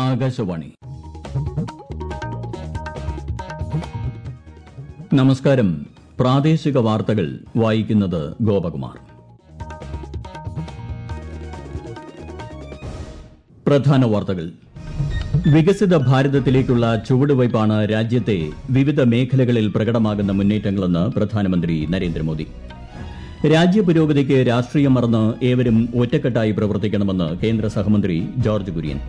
ആകാശവാണി നമസ്കാരം പ്രാദേശിക വാർത്തകൾ വായിക്കുന്നത് ഗോപകുമാർ പ്രധാന വാർത്തകൾ വികസിത ഭാരതത്തിലേക്കുള്ള ചുവടുവയ്പാണ് രാജ്യത്തെ വിവിധ മേഖലകളിൽ പ്രകടമാകുന്ന മുന്നേറ്റങ്ങളെന്ന് പ്രധാനമന്ത്രി നരേന്ദ്രമോദി രാജ്യപുരോഗതിക്ക് രാഷ്ട്രീയം മറന്ന് ഏവരും ഒറ്റക്കെട്ടായി പ്രവർത്തിക്കണമെന്ന് കേന്ദ്ര സഹമന്ത്രി ജോർജ് കുര്യൻ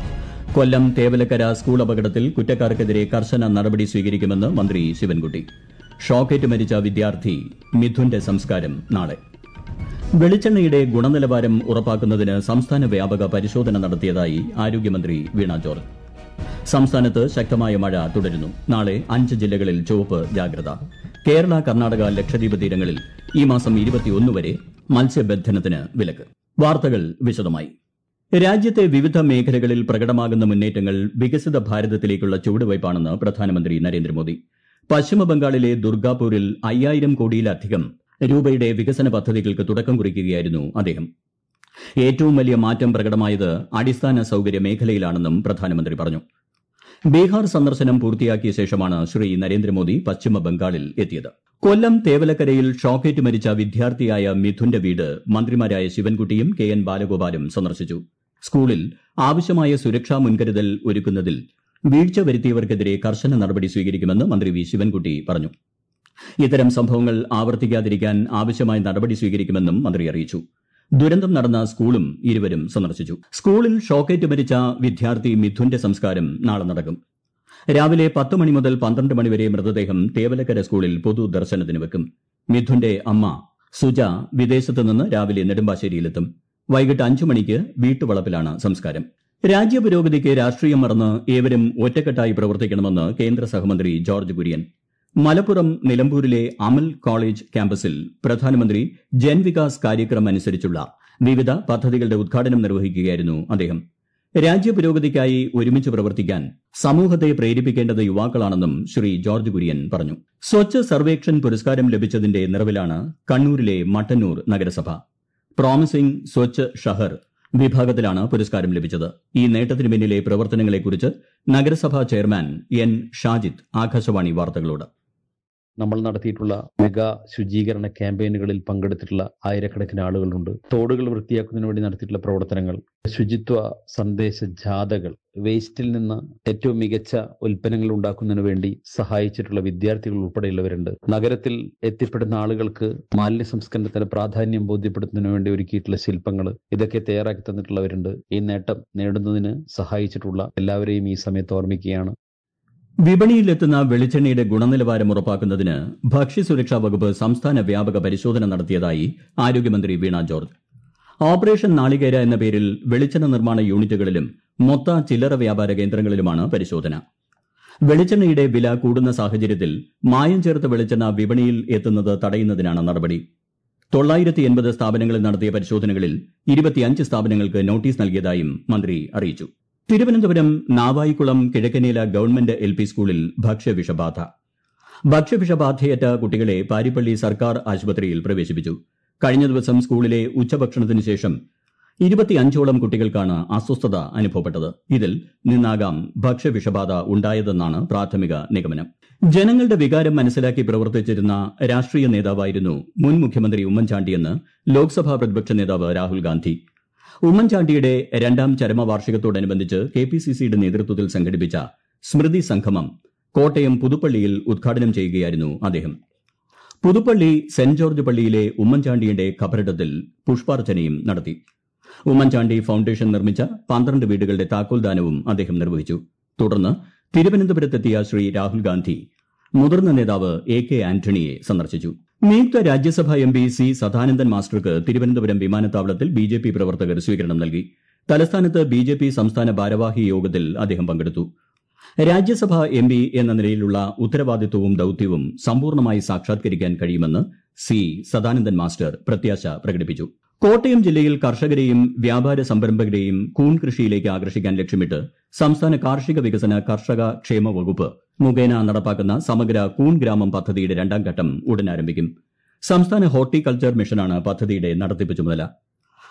കൊല്ലം തേവലക്കര സ്കൂൾ അപകടത്തിൽ കുറ്റക്കാർക്കെതിരെ കർശന നടപടി സ്വീകരിക്കുമെന്ന് മന്ത്രി ശിവൻകുട്ടി ഷോക്കേറ്റ് മരിച്ച വിദ്യാർത്ഥി മിഥുന്റെ സംസ്കാരം നാളെ വെളിച്ചെണ്ണയുടെ ഗുണനിലവാരം ഉറപ്പാക്കുന്നതിന് സംസ്ഥാന വ്യാപക പരിശോധന നടത്തിയതായി ആരോഗ്യമന്ത്രി വീണ ജോർജ് സംസ്ഥാനത്ത് ശക്തമായ മഴ തുടരുന്നു നാളെ അഞ്ച് ജില്ലകളിൽ ചുവപ്പ് ജാഗ്രത കേരള കർണാടക ലക്ഷദ്വീപ് തീരങ്ങളിൽ ഈ മാസം ഇരുപത്തിയൊന്ന് വരെ മത്സ്യബന്ധനത്തിന് വിലക്ക് വാർത്തകൾ വിശദമായി രാജ്യത്തെ വിവിധ മേഖലകളിൽ പ്രകടമാകുന്ന മുന്നേറ്റങ്ങൾ വികസിത ഭാരതത്തിലേക്കുള്ള ചുവടുവയ്പാണെന്ന് പ്രധാനമന്ത്രി നരേന്ദ്രമോദി പശ്ചിമബംഗാളിലെ ദുർഗാപൂരിൽ അയ്യായിരം കോടിയിലധികം രൂപയുടെ വികസന പദ്ധതികൾക്ക് തുടക്കം കുറിക്കുകയായിരുന്നു അദ്ദേഹം ഏറ്റവും വലിയ മാറ്റം പ്രകടമായത് അടിസ്ഥാന സൌകര്യ മേഖലയിലാണെന്നും പ്രധാനമന്ത്രി പറഞ്ഞു ബീഹാർ സന്ദർശനം പൂർത്തിയാക്കിയ ശേഷമാണ് ശ്രീ നരേന്ദ്രമോദി പശ്ചിമ ബംഗാളിൽ എത്തിയത് കൊല്ലം തേവലക്കരയിൽ ഷോക്കേറ്റ് മരിച്ച വിദ്യാർത്ഥിയായ മിഥുന്റെ വീട് മന്ത്രിമാരായ ശിവൻകുട്ടിയും കെ എൻ ബാലഗോപാലും സന്ദർശിച്ചു സ്കൂളിൽ ആവശ്യമായ സുരക്ഷാ മുൻകരുതൽ ഒരുക്കുന്നതിൽ വീഴ്ച വരുത്തിയവർക്കെതിരെ കർശന നടപടി സ്വീകരിക്കുമെന്ന് മന്ത്രി വി ശിവൻകുട്ടി പറഞ്ഞു ഇത്തരം സംഭവങ്ങൾ ആവർത്തിക്കാതിരിക്കാൻ ആവശ്യമായ നടപടി സ്വീകരിക്കുമെന്നും മന്ത്രി അറിയിച്ചു ദുരന്തം നടന്ന സ്കൂളും ഇരുവരും സന്ദർശിച്ചു സ്കൂളിൽ ഷോക്കേറ്റ് മരിച്ച വിദ്യാർത്ഥി മിഥുന്റെ സംസ്കാരം നാളെ നടക്കും രാവിലെ പത്ത് മണി മുതൽ പന്ത്രണ്ട് മണിവരെ മൃതദേഹം തേവലക്കര സ്കൂളിൽ പൊതുദർശനത്തിന് വെക്കും മിഥുന്റെ അമ്മ സുജ വിദേശത്ത് നിന്ന് രാവിലെ നെടുമ്പാശ്ശേരിയിലെത്തും വൈകിട്ട് അഞ്ചു മണിക്ക് വീട്ടുവളപ്പിലാണ് സംസ്കാരം രാജ്യപുരോഗതിക്ക് രാഷ്ട്രീയം മറന്ന് ഏവരും ഒറ്റക്കെട്ടായി പ്രവർത്തിക്കണമെന്ന് കേന്ദ്ര സഹമന്ത്രി ജോർജ് കുര്യൻ മലപ്പുറം നിലമ്പൂരിലെ അമൽ കോളേജ് ക്യാമ്പസിൽ പ്രധാനമന്ത്രി ജൻവികാസ് കാര്യക്രം അനുസരിച്ചുള്ള വിവിധ പദ്ധതികളുടെ ഉദ്ഘാടനം നിർവഹിക്കുകയായിരുന്നു അദ്ദേഹം രാജ്യപുരോഗതിക്കായി ഒരുമിച്ച് പ്രവർത്തിക്കാൻ സമൂഹത്തെ പ്രേരിപ്പിക്കേണ്ടത് യുവാക്കളാണെന്നും ശ്രീ ജോർജ് കുര്യൻ പറഞ്ഞു സ്വച്ഛ് സർവേക്ഷൺ പുരസ്കാരം ലഭിച്ചതിന്റെ നിറവിലാണ് കണ്ണൂരിലെ മട്ടന്നൂർ നഗരസഭ പ്രോമിസിംഗ് സ്വച്ഛ് ഷഹർ വിഭാഗത്തിലാണ് പുരസ്കാരം ലഭിച്ചത് ഈ നേട്ടത്തിന് പിന്നിലെ പ്രവർത്തനങ്ങളെക്കുറിച്ച് നഗരസഭാ ചെയർമാൻ എൻ ഷാജിദ് ആകാശവാണി വാർത്തകളോട് നമ്മൾ നടത്തിയിട്ടുള്ള മെഗാ ശുചീകരണ ക്യാമ്പയിനുകളിൽ പങ്കെടുത്തിട്ടുള്ള ആയിരക്കണക്കിന് ആളുകളുണ്ട് തോടുകൾ വൃത്തിയാക്കുന്നതിന് വേണ്ടി നടത്തിയിട്ടുള്ള പ്രവർത്തനങ്ങൾ ശുചിത്വ സന്ദേശ ജാഥകൾ വേസ്റ്റിൽ നിന്ന് ഏറ്റവും മികച്ച ഉൽപ്പന്നങ്ങൾ ഉണ്ടാക്കുന്നതിന് വേണ്ടി സഹായിച്ചിട്ടുള്ള വിദ്യാർത്ഥികൾ ഉൾപ്പെടെയുള്ളവരുണ്ട് നഗരത്തിൽ എത്തിപ്പെടുന്ന ആളുകൾക്ക് മാലിന്യ സംസ്കരണത്തിന് പ്രാധാന്യം ബോധ്യപ്പെടുത്തുന്നതിന് വേണ്ടി ഒരുക്കിയിട്ടുള്ള ശില്പങ്ങൾ ഇതൊക്കെ തയ്യാറാക്കി തന്നിട്ടുള്ളവരുണ്ട് ഈ നേട്ടം നേടുന്നതിന് സഹായിച്ചിട്ടുള്ള എല്ലാവരെയും ഈ സമയത്ത് ഓർമ്മിക്കുകയാണ് വിപണിയിലെത്തുന്ന വെളിച്ചെണ്ണയുടെ ഗുണനിലവാരം ഉറപ്പാക്കുന്നതിന് ഭക്ഷ്യസുരക്ഷാ വകുപ്പ് സംസ്ഥാന വ്യാപക പരിശോധന നടത്തിയതായി ആരോഗ്യമന്ത്രി വീണ ജോർജ് ഓപ്പറേഷൻ നാളികേര എന്ന പേരിൽ വെളിച്ചെണ്ണ നിർമ്മാണ യൂണിറ്റുകളിലും മൊത്ത ചില്ലറ വ്യാപാര കേന്ദ്രങ്ങളിലുമാണ് പരിശോധന വെളിച്ചെണ്ണയുടെ വില കൂടുന്ന സാഹചര്യത്തിൽ മായം ചേർത്ത വെളിച്ചെണ്ണ വിപണിയിൽ എത്തുന്നത് തടയുന്നതിനാണ് നടപടി തൊള്ളായിരത്തി എൺപത് സ്ഥാപനങ്ങളിൽ നടത്തിയ പരിശോധനകളിൽ ഇരുപത്തിയഞ്ച് സ്ഥാപനങ്ങൾക്ക് നോട്ടീസ് നൽകിയതായും മന്ത്രി അറിയിച്ചു Thiruvananthapuram Navaikulam Kizhakkanela government L P സ്കൂളിൽ ഭക്ഷ്യവിഷബാധ ഭക്ഷ്യവിഷബാധയേറ്റ കുട്ടികളെ പാരിപ്പള്ളി സർക്കാർ ആശുപത്രിയിൽ പ്രവേശിപ്പിച്ചു കഴിഞ്ഞ ദിവസം സ്കൂളിലെ ഉച്ചഭക്ഷണത്തിന് ശേഷം ഇരുപത്തിയഞ്ചോളം കുട്ടികൾക്കാണ് അസ്വസ്ഥത അനുഭവപ്പെട്ടത് ഇതിൽ നിന്നാകാം ഭക്ഷ്യവിഷബാധ ഉണ്ടായതെന്നാണ് പ്രാഥമിക നിഗമനം ജനങ്ങളുടെ വികാരം മനസ്സിലാക്കി പ്രവർത്തിച്ചിരുന്ന രാഷ്ട്രീയ നേതാവായിരുന്നു മുൻ മുഖ്യമന്ത്രി ഉമ്മൻചാണ്ടിയെന്ന് ലോക്സഭാ പ്രതിപക്ഷ നേതാവ് രാഹുൽ ഗാന്ധി ഉമ്മൻചാണ്ടിയുടെ രണ്ടാം ചരമവാർഷികത്തോടനുബന്ധിച്ച് കെ പി സി സിയുടെ നേതൃത്വത്തിൽ സംഘടിപ്പിച്ച സ്മൃതി സംഗമം കോട്ടയം പുതുപ്പള്ളിയിൽ ഉദ്ഘാടനം ചെയ്യുകയായിരുന്നു അദ്ദേഹം പുതുപ്പള്ളി സെന്റ് ജോർജ് പള്ളിയിലെ ഉമ്മൻചാണ്ടിയുടെ ഖബറിടത്തിൽ പുഷ്പാർച്ചനയും നടത്തി ഉമ്മൻചാണ്ടി ഫൌണ്ടേഷൻ നിർമ്മിച്ച പന്ത്രണ്ട് വീടുകളുടെ താക്കോൽദാനവും അദ്ദേഹം നിർവഹിച്ചു തുടർന്ന് തിരുവനന്തപുരത്തെത്തിയ ശ്രീ രാഹുൽ ഗാന്ധി മുതിർന്ന നേതാവ് എ കെ ആന്റണിയെ സന്ദർശിച്ചു നിയുക്ത രാജ്യസഭാ എം പി സി സദാനന്ദൻ മാസ്റ്റർക്ക് തിരുവനന്തപുരം വിമാനത്താവളത്തിൽ ബി ജെ പി പ്രവർത്തകർ സ്വീകരണം നൽകി തലസ്ഥാനത്ത് ബി ജെ പി സംസ്ഥാന ഭാരവാഹി യോഗത്തിൽ അദ്ദേഹം പങ്കെടുത്തു രാജ്യസഭാ എം പി എന്ന നിലയിലുള്ള ഉത്തരവാദിത്വവും ദൌത്യവും സമ്പൂർണ്ണമായി സാക്ഷാത്കരിക്കാൻ കഴിയുമെന്ന് സി സദാനന്ദൻ മാസ്റ്റർ പ്രത്യാശ പ്രകടിപ്പിച്ചു കോട്ടയം ജില്ലയിൽ കർഷകരെയും വ്യാപാര സംരംഭകരെയും കൂൺ കൃഷിയിലേക്ക് ആകർഷിക്കാൻ ലക്ഷ്യമിട്ട് സംസ്ഥാന കാർഷിക വികസന കർഷക ക്ഷേമ വകുപ്പ് മുഖേന നടപ്പാക്കുന്ന സമഗ്ര കൂൺ ഗ്രാമം പദ്ധതിയുടെ രണ്ടാം ഘട്ടം ഉടൻ ആരംഭിക്കും സംസ്ഥാന ഹോർട്ടികൾച്ചർ മിഷനാണ് പദ്ധതിയുടെ നടത്തിപ്പ് ചുമതല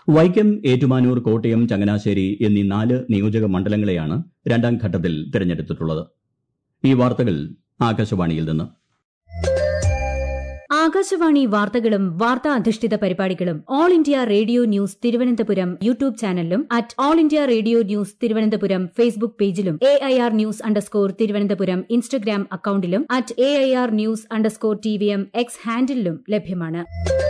വൈക്കം ഏറ്റുമാനൂർ കോട്ടയം ചങ്ങനാശ്ശേരി എന്നീ നാല് നിയോജക മണ്ഡലങ്ങളെയാണ് രണ്ടാം ഘട്ടത്തിൽ തിരഞ്ഞെടുത്തിട്ടുള്ളത് ഈ വാർത്തകൾ ആകാശവാണിയിൽ നിന്ന് ആകാശവാണി വാർത്തകളും വാർത്താ അധിഷ്ഠിത പരിപാടികളും all India radio news Thiruvananthapuram YouTube ചാനലിലും at all India radio news Thiruvananthapuram Facebook പേജിലും A I R news underscore Thiruvananthapuram Instagram അക്കൌണ്ടിലും at A I R news underscore T V M X ഹാൻഡിലും ലഭ്യമാണ്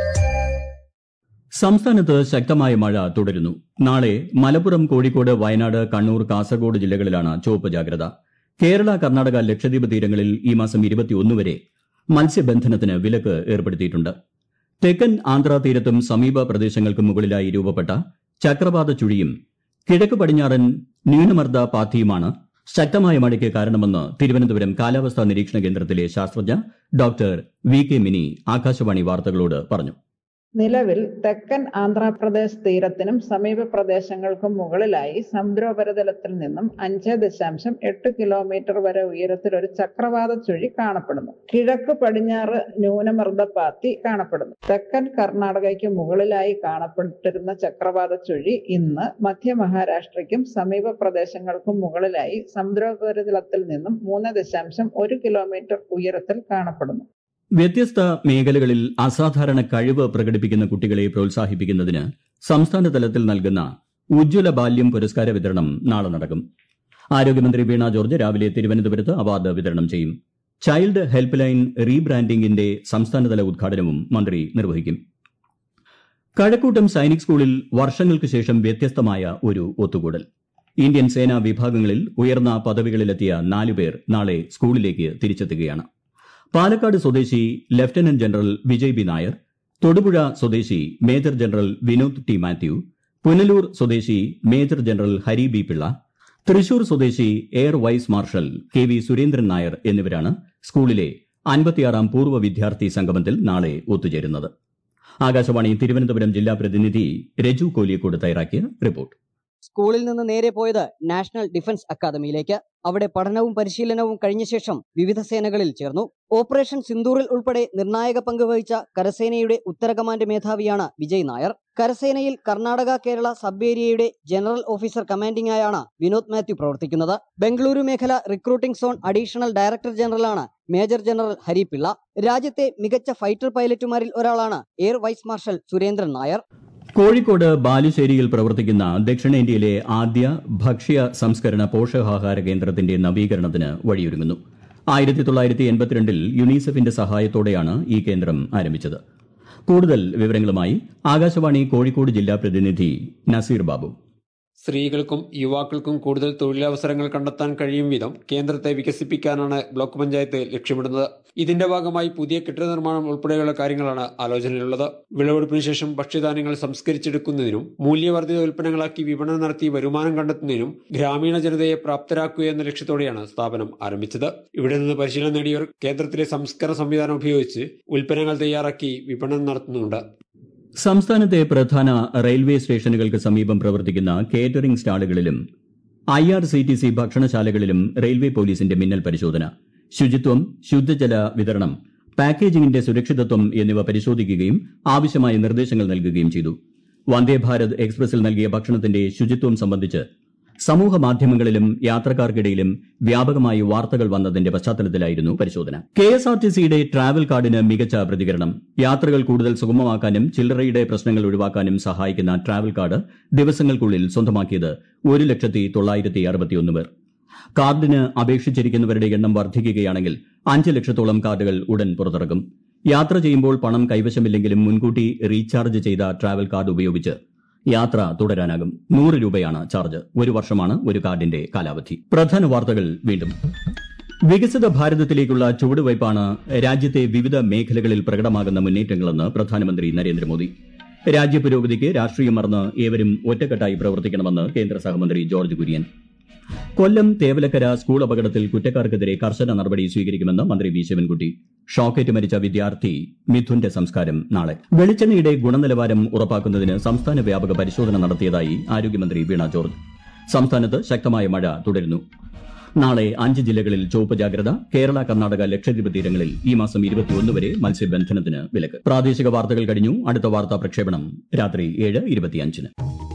സംസ്ഥാനത്ത് ശക്തമായ മഴ തുടരുന്നു നാളെ മലപ്പുറം കോഴിക്കോട് വയനാട് കണ്ണൂർ കാസർഗോഡ് ജില്ലകളിലാണ് ചുവപ്പ് ജാഗ്രത കേരള കർണാടക ലക്ഷദ്വീപ് തീരങ്ങളിൽ ഈ മാസം ഇരുപത്തിയൊന്ന് വരെ മത്സ്യബന്ധനത്തിന് വിലക്ക് ഏർപ്പെടുത്തിയിട്ടുണ്ട് തെക്കൻ ആന്ധ്രാ തീരത്തും സമീപ പ്രദേശങ്ങൾക്കും മുകളിലായി രൂപപ്പെട്ട ചക്രവാത ചുഴിയും കിഴക്ക് പടിഞ്ഞാറൻ ന്യൂനമർദ്ദ പാത്തിയുമാണ് ശക്തമായ മഴയ്ക്ക് കാരണമെന്ന് തിരുവനന്തപുരം കാലാവസ്ഥാ നിരീക്ഷണ കേന്ദ്രത്തിലെ ശാസ്ത്രജ്ഞ doctor V K Mini Akashvani വാർത്തകളോട് പറഞ്ഞു നിലവിൽ തെക്കൻ ആന്ധ്രാപ്രദേശ് തീരത്തിനും സമീപ പ്രദേശങ്ങൾക്കും മുകളിലായി സമുദ്രോപരിതലത്തിൽ നിന്നും അഞ്ച് ദശാംശം എട്ട് കിലോമീറ്റർ വരെ ഉയരത്തിൽ ഒരു ചക്രവാത ചുഴി കാണപ്പെടുന്നു കിഴക്ക് പടിഞ്ഞാറ് ന്യൂനമർദ്ദപാത്തി കാണപ്പെടുന്നു തെക്കൻ കർണാടകയ്ക്ക് മുകളിലായി കാണപ്പെട്ടിരുന്ന ചക്രവാത ചുഴി ഇന്ന് മധ്യ മഹാരാഷ്ട്രയ്ക്കും സമീപ പ്രദേശങ്ങൾക്കും മുകളിലായി സമുദ്രോപരിതലത്തിൽ നിന്നും മൂന്ന് ദശാംശം ഒരു കിലോമീറ്റർ ഉയരത്തിൽ കാണപ്പെടുന്നു വ്യത്യസ്ത മേഖലകളിൽ അസാധാരണ കഴിവ് പ്രകടിപ്പിക്കുന്ന കുട്ടികളെ പ്രോത്സാഹിപ്പിക്കുന്നതിന് സംസ്ഥാന തലത്തിൽ നൽകുന്ന ഉജ്ജ്വല ബാല്യം പുരസ്കാര വിതരണം നാളെ നടക്കും ആരോഗ്യമന്ത്രി വീണ ജോർജ് രാവിലെ തിരുവനന്തപുരത്ത് അവാർഡ് വിതരണം ചെയ്യും ചൈൽഡ് ഹെൽപ്പ് ലൈൻ റീബ്രാൻഡിംഗിന്റെ സംസ്ഥാനതല ഉദ്ഘാടനവും മന്ത്രി നിർവഹിക്കും കഴക്കൂട്ടം സൈനിക് സ്കൂളിൽ വർഷങ്ങൾക്ക് ശേഷം വ്യത്യസ്തമായ ഒരു ഒത്തുകൂടൽ ഇന്ത്യൻ സേനാ വിഭാഗങ്ങളിൽ ഉയർന്ന പദവികളിലെത്തിയ നാലുപേർ നാളെ സ്കൂളിലേക്ക് തിരിച്ചെത്തുകയാണ് പാലക്കാട് സ്വദേശി lieutenant general Vijay B Nair Thodupuzha സ്വദേശി major general Vinod T Mathew Punalur സ്വദേശി major general Hari B Pillai Thrissur സ്വദേശി air vice marshal K V Surendran Nair എന്നിവരാണ് സ്കൂളിലെ അൻപത്തിയാറാം പൂർവ്വ വിദ്യാർത്ഥി സംഗമത്തിൽ നാളെ ഒത്തുചേരുന്നത് ആകാശവാണി തിരുവനന്തപുരം ജില്ലാ പ്രതിനിധി രജു കോലിയക്കോട് തയ്യാറാക്കിയ റിപ്പോർട്ട് സ്കൂളിൽ നിന്ന് നേരെ പോയത് നാഷണൽ ഡിഫൻസ് അക്കാദമിയിലേക്ക് അവിടെ പഠനവും പരിശീലനവും കഴിഞ്ഞ ശേഷം വിവിധ സേനകളിൽ ചേർന്നു ഓപ്പറേഷൻ സിന്ദൂറിൽ ഉൾപ്പെടെ നിർണായക പങ്ക് വഹിച്ച കരസേനയുടെ ഉത്തര കമാൻഡ് മേധാവിയാണ് വിജയ് നായർ കരസേനയിൽ കർണാടക കേരള സബ് ഏരിയയുടെ ജനറൽ ഓഫീസർ കമാൻഡിംഗ് ആയാണ് വിനോദ് മാത്യു പ്രവർത്തിക്കുന്നത് ബംഗളൂരു മേഖല റിക്രൂട്ടിംഗ് സോൺ അഡീഷണൽ ഡയറക്ടർ ജനറലാണ് മേജർ ജനറൽ ഹരിപിള്ള രാജ്യത്തെ മികച്ച ഫൈറ്റർ പൈലറ്റുമാരിൽ ഒരാളാണ് air vice marshal Surendran Nair Kozhikode ബാലുശ്ശേരിയിൽ പ്രവർത്തിക്കുന്ന ദക്ഷിണേന്ത്യയിലെ ആദ്യ ഭക്ഷ്യ സംസ്കരണ പോഷകാഹാര കേന്ദ്രത്തിന്റെ നവീകരണത്തിന് വഴിയൊരുങ്ങുന്നു ആയിരത്തി തൊള്ളായിരത്തി എൺപത്തിരണ്ടിൽ യുനിസെഫിന്റെ സഹായത്തോടെയാണ് ഈ കേന്ദ്രം ആരംഭിച്ചത് കൂടുതൽ വിവരങ്ങളുമായി ആകാശവാണി കോഴിക്കോട് ജില്ലാ പ്രതിനിധി നസീർ ബാബു സ്ത്രീകൾക്കും യുവാക്കൾക്കും കൂടുതൽ തൊഴിലവസരങ്ങൾ കണ്ടെത്താൻ കഴിയും വിധം കേന്ദ്രത്തെ വികസിപ്പിക്കാനാണ് ബ്ലോക്ക് പഞ്ചായത്ത് ലക്ഷ്യമിടുന്നത് ഇതിന്റെ ഭാഗമായി പുതിയ കെട്ടിട നിർമ്മാണം ഉൾപ്പെടെയുള്ള കാര്യങ്ങളാണ് ആലോചനയിലുള്ളത് വിളവെടുപ്പിന് ശേഷം ഭക്ഷ്യധാന്യങ്ങൾ സംസ്കരിച്ചെടുക്കുന്നതിനും മൂല്യവർദ്ധിത ഉൽപ്പന്നങ്ങളാക്കി വിപണനം നടത്തി വരുമാനം കണ്ടെത്തുന്നതിനും ഗ്രാമീണ ജനതയെ പ്രാപ്തരാക്കുക എന്ന ലക്ഷ്യത്തോടെയാണ് സ്ഥാപനം ആരംഭിച്ചത് ഇവിടെ നിന്ന് പരിശീലനം നേടിയവർ കേന്ദ്രത്തിലെ സംസ്കരണ സംവിധാനം ഉപയോഗിച്ച് ഉൽപ്പന്നങ്ങൾ തയ്യാറാക്കി വിപണനം നടത്തുന്നുണ്ട് സംസ്ഥാനത്തെ പ്രധാന റെയിൽവേ സ്റ്റേഷനുകൾക്ക് സമീപം പ്രവർത്തിക്കുന്ന കേറ്ററിംഗ് സ്റ്റാളുകളിലും I R C T C ഭക്ഷണശാലകളിലും റെയിൽവേ പോലീസിന്റെ മിന്നൽ പരിശോധന ശുചിത്വം ശുദ്ധജല വിതരണം പാക്കേജിംഗിന്റെ സുരക്ഷിതത്വം എന്നിവ പരിശോധിക്കുകയും ആവശ്യമായ നിർദ്ദേശങ്ങൾ നൽകുകയും ചെയ്തു വന്ദേഭാരത് എക്സ്പ്രസിൽ നൽകിയ ഭക്ഷണത്തിന്റെ ശുചിത്വം സംബന്ധിച്ച് സമൂഹ മാധ്യമങ്ങളിലും യാത്രക്കാർക്കിടയിലും വ്യാപകമായി വാർത്തകൾ വന്നതിന്റെ പശ്ചാത്തലത്തിലായിരുന്നു പരിശോധന കെ എസ് ആർ ടി സിയുടെ ട്രാവൽ കാർഡിന് മികച്ച പ്രതികരണം യാത്രകൾ കൂടുതൽ സുഗമമാക്കാനും ചില്ലറയുടെ പ്രശ്നങ്ങൾ ഒഴിവാക്കാനും സഹായിക്കുന്ന ട്രാവൽ കാർഡ് ദിവസങ്ങൾക്കുള്ളിൽ സ്വന്തമാക്കിയത് ഒരു ലക്ഷത്തി തൊള്ളായിരത്തി അറുപത്തിയൊന്ന് പേർ കാർഡിന് അപേക്ഷിച്ചിരിക്കുന്നവരുടെ എണ്ണം വർദ്ധിക്കുകയാണെങ്കിൽ അഞ്ച് ലക്ഷത്തോളം കാർഡുകൾ ഉടൻ പുറത്തിറക്കും യാത്ര ചെയ്യുമ്പോൾ പണം കൈവശമില്ലെങ്കിലും മുൻകൂട്ടി റീചാർജ് ചെയ്ത ട്രാവൽ കാർഡ് ഉപയോഗിച്ച് യാത്ര തുടരാനാകും നൂറ് രൂപയാണ് ചാർജ് ഒരു വർഷമാണ് ഒരു കാർഡിന്റെ കാലാവധി പ്രധാന വാർത്തകൾ വീണ്ടും വികസിത ഭാരതത്തിലേക്കുള്ള ചുവടുവയ്പാണ് രാജ്യത്തെ വിവിധ മേഖലകളിൽ പ്രകടമാകുന്ന മുന്നേറ്റങ്ങളെന്ന് പ്രധാനമന്ത്രി നരേന്ദ്രമോദി രാജ്യപുരോഗതിക്ക് രാഷ്ട്രീയം മറന്ന് ഏവരും ഒറ്റക്കെട്ടായി പ്രവർത്തിക്കണമെന്ന് കേന്ദ്ര സഹമന്ത്രി ജോർജ് കുര്യൻ കൊല്ലം തേവലക്കര സ്കൂൾ അപകടത്തിൽ കുറ്റക്കാർക്കെതിരെ കർശന നടപടി സ്വീകരിക്കുമെന്ന് മന്ത്രി വി ശിവൻകുട്ടി ഷോക്കേറ്റ് മരിച്ച വിദ്യാർത്ഥി മിഥുന്റെ സംസ്കാരം നാളെ വെളിച്ചെണ്ണയുടെ ഗുണനിലവാരം ഉറപ്പാക്കുന്നതിന് സംസ്ഥാന വ്യാപക പരിശോധന നടത്തിയതായി ആരോഗ്യമന്ത്രി വീണ ജോർജ് സംസ്ഥാനത്ത് ശക്തമായ മഴ തുടരുന്നു നാളെ അഞ്ച് ജില്ലകളിൽ ചുവപ്പ് ജാഗ്രത കേരള കർണാടക ലക്ഷദ്വീപ് തീരങ്ങളിൽ ഈ മാസം ഇരുപത്തിയൊന്ന് വരെ മത്സ്യബന്ധനത്തിന് വിലക്ക് പ്രാദേശിക വാർത്തകൾ കഴിഞ്ഞു അടുത്ത വാർത്താ പ്രക്ഷേപണം രാത്രി ഏഴ് ഇരുപത്തിയഞ്ചിന്